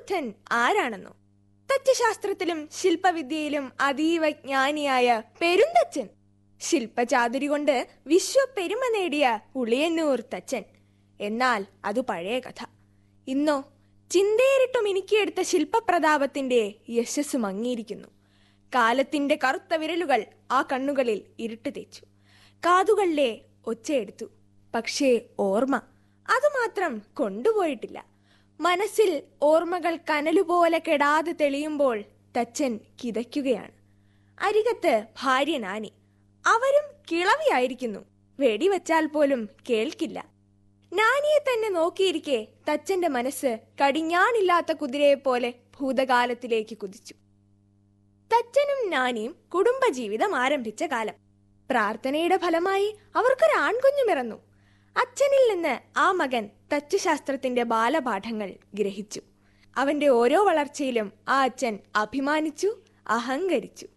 ബുദ്ധൻ ആരാണെന്നോ തച്ചുശാസ്ത്രത്തിലും ശില്പവിദ്യയിലും അതീവ ജ്ഞാനിയായ പെരുന്തച്ചൻ ശില്പചാതുരി കൊണ്ട് വിശ്വപ്പെരുമ നേടിയ ഉളിയന്നൂർ തച്ചൻ എന്നാൽ അത് പഴയ കഥ ഇന്നോ ചിന്തേറിട്ടു മിനുക്കിയെടുത്ത ശില്പപ്രതാപത്തിന്റെ യശസ് മങ്ങിയിരിക്കുന്നു കാലത്തിന്റെ കറുത്ത വിരലുകൾ ആ കണ്ണുകളിൽ ഇരുട്ട് തേച്ചു കാതുകളിലെ ഒച്ചയെടുത്തു പക്ഷേ ഓർമ്മ അതുമാത്രം കൊണ്ടുപോയിട്ടില്ല മനസ്സിൽ ഓർമ്മകൾ കനലുപോലെ കെടാതെ തെളിയുമ്പോൾ തച്ചൻ കിതയ്ക്കുകയാണ് അരികത്ത് ഭാര്യ നാനി അവരും കിളവിയായിരിക്കുന്നു വെടിവെച്ചാൽ പോലും കേൾക്കില്ല നാനിയെ തന്നെ നോക്കിയിരിക്കെ തച്ചന്റെ മനസ്സ് കടിഞ്ഞാണില്ലാത്ത കുതിരയെപ്പോലെ ഭൂതകാലത്തിലേക്ക് കുതിച്ചു തച്ചനും നാനിയും കുടുംബജീവിതം ആരംഭിച്ച കാലം പ്രാർത്ഥനയുടെ ഫലമായി അവർക്കൊരു ആൺകുഞ്ഞു പിറന്നു അച്ഛനിൽ നിന്ന് ആ മകൻ തച്ചുശാസ്ത്രത്തിന്റെ ബാലപാഠങ്ങൾ ഗ്രഹിച്ചു അവന്റെ ഓരോ വളർച്ചയിലും ആ അച്ഛൻ അഭിമാനിച്ചു അഹങ്കരിച്ചു